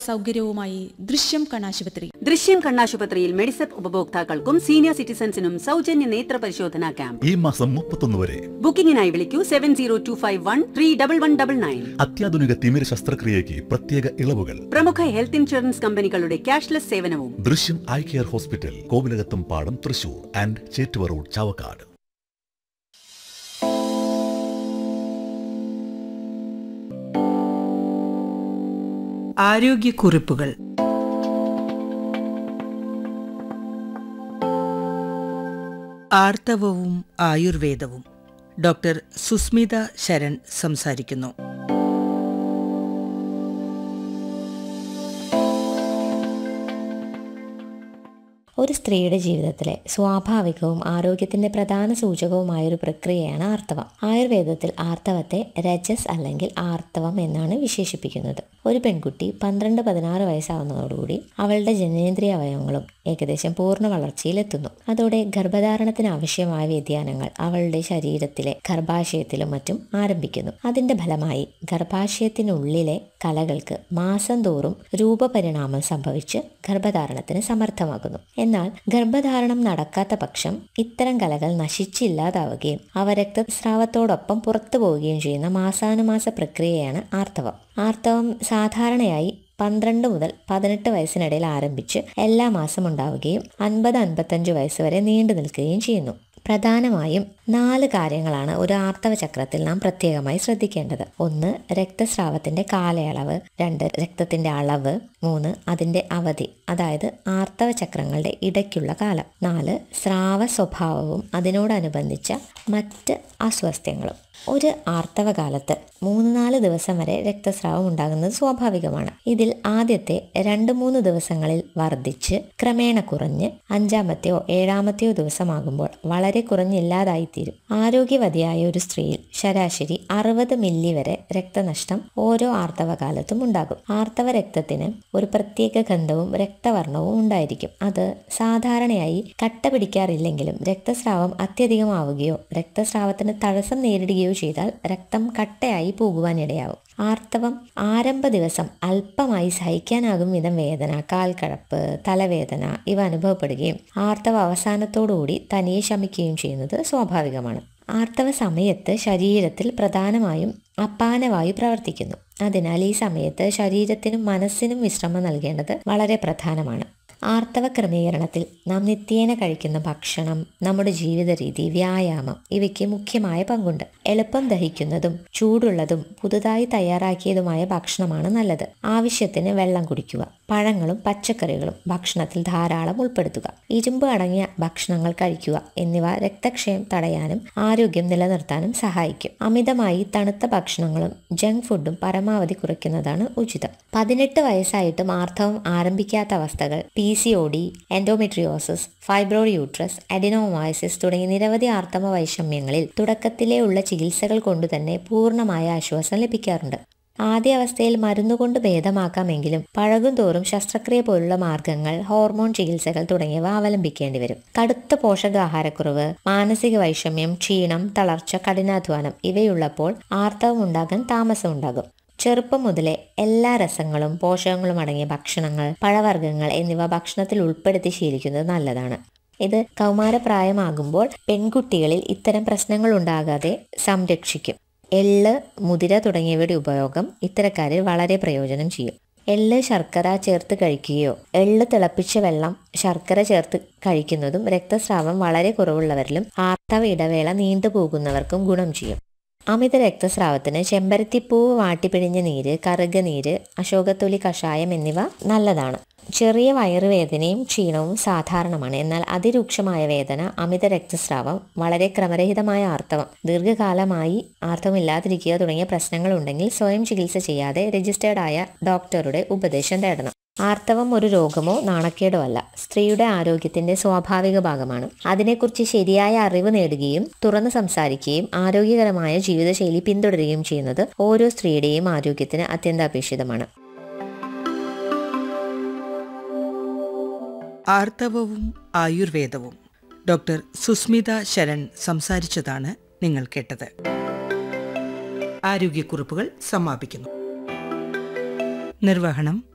സൗകര്യവുമായി ദൃശ്യം കണ്ണാശുപത്രി ദൃശ്യം കണ്ണാശുപത്രിയിൽ മെഡിസെപ്പ് ഉപഭോക്താക്കൾക്കും സീനിയർ സിറ്റിസൺസിനും സൗജന്യ നേത്ര പരിശോധനാ ക്യാമ്പ് ഈ മാസം മുപ്പത്തൊന്ന് വരെ ബുക്കിംഗിനായി വിളിക്കൂ seven zero two five one three double one double nine അത്യാധുനിക തിമിര ശസ്ത്രക്രിയയ്ക്ക് പ്രത്യേക ഇളവുകൾ പ്രമുഖ ഹെൽത്ത് ഇൻഷുറൻസ് കമ്പനികളുടെ ക്യാഷ്ലെസ് സേവനവും ദൃശ്യം eye care hospital Kovilakathumpadam Thrissur and Chettuva road Chavakkad ആരോഗ്യക്കുറിപ്പുകൾ ആർത്തവവും ആയുർവേദവും ഡോക്ടർ സുസ്മിത ശരൺ സംസാരിക്കുന്നു ഒരു സ്ത്രീയുടെ ജീവിതത്തിലെ സ്വാഭാവികവും ആരോഗ്യത്തിന്റെ പ്രധാന സൂചകവുമായൊരു പ്രക്രിയയാണ് ആർത്തവം ആയുർവേദത്തിൽ ആർത്തവത്തെ രജസ് അല്ലെങ്കിൽ ആർത്തവം എന്നാണ് വിശേഷിപ്പിക്കുന്നത് ഒരു പെൺകുട്ടി പന്ത്രണ്ട് പതിനാറ് വയസ്സാവുന്നതോടുകൂടി അവളുടെ ജനനേന്ദ്രിയ അവയവങ്ങളും ഏകദേശം പൂർണ്ണ വളർച്ചയിലെത്തുന്നു അതോടെ ഗർഭധാരണത്തിന് ആവശ്യമായ വ്യതിയാനങ്ങൾ അവളുടെ ശരീരത്തിലെ ഗർഭാശയത്തിലും മറ്റും ആരംഭിക്കുന്നു അതിന്റെ ഫലമായി ഗർഭാശയത്തിനുള്ളിലെ കലകൾക്ക് മാസം തോറും രൂപപരിണാമം സംഭവിച്ച് ഗർഭധാരണത്തിന് സമർത്ഥമാകുന്നു എന്നാൽ ഗർഭധാരണം നടക്കാത്ത പക്ഷം ഇത്തരം കലകൾ നശിച്ചില്ലാതാവുകയും അവ രക്തസ്രാവത്തോടൊപ്പം പുറത്തു പോവുകയും ചെയ്യുന്ന മാസാനുമാസ പ്രക്രിയയാണ് ആർത്തവം ആർത്തവം സാധാരണയായി പന്ത്രണ്ട് മുതൽ പതിനെട്ട് വയസ്സിനിടയിൽ ആരംഭിച്ച് എല്ലാ മാസം ഉണ്ടാവുകയും അൻപത് അൻപത്തഞ്ച് വയസ്സ് വരെ നീണ്ടു നിൽക്കുകയും ചെയ്യുന്നു പ്രധാനമായും നാല് കാര്യങ്ങളാണ് ഒരു ആർത്തവ ചക്രത്തിൽ നാം പ്രത്യേകമായി ശ്രദ്ധിക്കേണ്ടത് ഒന്ന് രക്തസ്രാവത്തിന്റെ കാലയളവ് രണ്ട് രക്തത്തിന്റെ അളവ് മൂന്ന് അതിന്റെ അവധി അതായത് ആർത്തവ ചക്രങ്ങളുടെ ഇടയ്ക്കുള്ള കാലം നാല് സ്രാവ സ്വഭാവവും അതിനോടനുബന്ധിച്ച മറ്റ് അസ്വസ്ഥ്യങ്ങളും ഒരു ആർത്തവകാലത്ത് മൂന്ന് നാല് ദിവസം വരെ രക്തസ്രാവം ഉണ്ടാകുന്നത് സ്വാഭാവികമാണ് ഇതിൽ ആദ്യത്തെ രണ്ട് മൂന്ന് ദിവസങ്ങളിൽ വർദ്ധിച്ച് ക്രമേണ കുറഞ്ഞ് അഞ്ചാമത്തെയോ ഏഴാമത്തെയോ ദിവസമാകുമ്പോൾ വളരെ കുറഞ്ഞില്ലാതായിത്തീരും ആരോഗ്യവതിയായ ഒരു സ്ത്രീയിൽ ശരാശരി അറുപത് മില്ലി വരെ രക്തനഷ്ടം ഓരോ ആർത്തവകാലത്തും ഉണ്ടാകും ആർത്തവ രക്തത്തിന് ഒരു പ്രത്യേക ഗന്ധവും രക്തവർണവും ഉണ്ടായിരിക്കും അത് സാധാരണയായി കട്ട പിടിക്കാറില്ലെങ്കിലും രക്തസ്രാവം അത്യധികമാവുകയോ രക്തസ്രാവത്തിന് തടസ്സം നേരിടുകയോ ചെയ്താൽ രക്തം കട്ടയായി പോകുവാനിടയാവും ആർത്തവം ആരംഭ ദിവസം അല്പമായി സഹിക്കാനാകും വിധം വേദന കാൽക്കഴപ്പ് തലവേദന ഇവ അനുഭവപ്പെടുകയും ആർത്തവ അവസാനത്തോടുകൂടി തനിയെ ശമിക്കുകയും ചെയ്യുന്നത് സ്വാഭാവികമാണ് ആർത്തവ സമയത്ത് ശരീരത്തിൽ പ്രധാനമായും അപ്പാനവായു പ്രവർത്തിക്കുന്നു അതിനാൽ ഈ സമയത്ത് ശരീരത്തിനും മനസ്സിനും വിശ്രമം നൽകേണ്ടത് വളരെ പ്രധാനമാണ് ആർത്തവ ക്രമീകരണത്തിൽ നാം നിത്യേന കഴിക്കുന്ന ഭക്ഷണം നമ്മുടെ ജീവിത രീതി വ്യായാമം ഇവയ്ക്ക് മുഖ്യമായ പങ്കുണ്ട് എളുപ്പം ദഹിക്കുന്നതും ചൂടുള്ളതും പുതുതായി തയ്യാറാക്കിയതുമായ ഭക്ഷണമാണ് നല്ലത് ആവശ്യത്തിന് വെള്ളം കുടിക്കുക പഴങ്ങളും പച്ചക്കറികളും ഭക്ഷണത്തിൽ ധാരാളം ഉൾപ്പെടുത്തുക ഇരുമ്പ് അടങ്ങിയ ഭക്ഷണങ്ങൾ കഴിക്കുക എന്നിവ രക്തക്ഷയം തടയാനും ആരോഗ്യം നിലനിർത്താനും സഹായിക്കും അമിതമായി തണുത്ത ഭക്ഷണങ്ങളും ജങ്ക് ഫുഡും പരമാവധി കുറയ്ക്കുന്നതാണ് ഉചിതം പതിനെട്ട് വയസ്സായിട്ടും ആർത്തവം ആരംഭിക്കാത്ത അവസ്ഥകൾ P C O D endometriosis fibroid uterus adenomyosis തുടങ്ങി നിരവധി ആർത്തവ വൈഷമ്യങ്ങളിൽ തുടക്കത്തിലേ ഉള്ള ചികിത്സകൾ കൊണ്ടുതന്നെ പൂർണ്ണമായ ആശ്വാസം ലഭിക്കാറുണ്ട് ആദ്യ അവസ്ഥയിൽ മരുന്നുകൊണ്ട് ഭേദമാക്കാമെങ്കിലും പഴകും തോറും ശസ്ത്രക്രിയ പോലുള്ള മാർഗങ്ങൾ ഹോർമോൺ ചികിത്സകൾ തുടങ്ങിയവ അവലംബിക്കേണ്ടി വരും കടുത്ത പോഷകാഹാരക്കുറവ് മാനസിക വൈഷമ്യം ക്ഷീണം തളർച്ച കഠിനാധ്വാനം ഇവയുള്ളപ്പോൾ ആർത്തവം ഉണ്ടാകാൻ താമസമുണ്ടാകും ചെറുപ്പം മുതലേ എല്ലാ രസങ്ങളും പോഷകങ്ങളും അടങ്ങിയ ഭക്ഷണങ്ങൾ പഴവർഗ്ഗങ്ങൾ എന്നിവ ഭക്ഷണത്തിൽ ഉൾപ്പെടുത്തി ശീലിക്കുന്നത് നല്ലതാണ് ഇത് കൗമാരപ്രായമാകുമ്പോൾ പെൺകുട്ടികളിൽ ഇത്തരം പ്രശ്നങ്ങൾ ഉണ്ടാകാതെ സംരക്ഷിക്കും എള്ള് മുതിര തുടങ്ങിയവയുടെ ഉപയോഗം ഇത്തരക്കാരിൽ വളരെ പ്രയോജനം ചെയ്യും എള്ള് ശർക്കര ചേർത്ത് കഴിക്കുകയോ എള്ള് തിളപ്പിച്ച വെള്ളം ശർക്കര ചേർത്ത് കഴിക്കുന്നതും രക്തസ്രാവം വളരെ കുറവുള്ളവരിലും ആർത്തവ ഇടവേള നീണ്ടുപോകുന്നവർക്കും ഗുണം ചെയ്യും അമിത രക്തസ്രാവത്തിന് ചെമ്പരത്തിപ്പൂവ് വാട്ടിപ്പിഴിഞ്ഞ നീര് കറുക നീര് അശോകത്തൊലി കഷായം എന്നിവ നല്ലതാണ് ചെറിയ വയറുവേദനയും ക്ഷീണവും സാധാരണമാണ് എന്നാൽ അതിരൂക്ഷമായ വേദന അമിത രക്തസ്രാവം വളരെ ക്രമരഹിതമായ ആർത്തവം ദീർഘകാലമായി ആർത്തവമില്ലാതിരിക്കുക തുടങ്ങിയ പ്രശ്നങ്ങൾ ഉണ്ടെങ്കിൽ സ്വയം ചികിത്സ ചെയ്യാതെ രജിസ്റ്റേർഡ് ആയ ഡോക്ടറുടെ ഉപദേശം തേടണം ആർത്തവം ഒരു രോഗമോ നാണക്കേടോ അല്ല സ്ത്രീയുടെ ആരോഗ്യത്തിന്റെ സ്വാഭാവിക ഭാഗമാണ് അതിനെക്കുറിച്ച് ശരിയായ അറിവ് നേടുകയും തുറന്ന് സംസാരിക്കുകയും ആരോഗ്യകരമായ ജീവിതശൈലി പിന്തുടരുകയും ചെയ്യുന്നത് ഓരോ സ്ത്രീയുടെയും ആരോഗ്യത്തിന് അത്യന്താപേക്ഷിതമാണ് ആർത്തവവും ആയുർവേദവും ഡോക്ടർ സുസ്മിത ശരൺ സംസാരിച്ചതാണ് നിങ്ങൾ കേട്ടത് ആരോഗ്യക്കുറിപ്പുകൾ സമാപിക്കുന്നു നിർവഹണം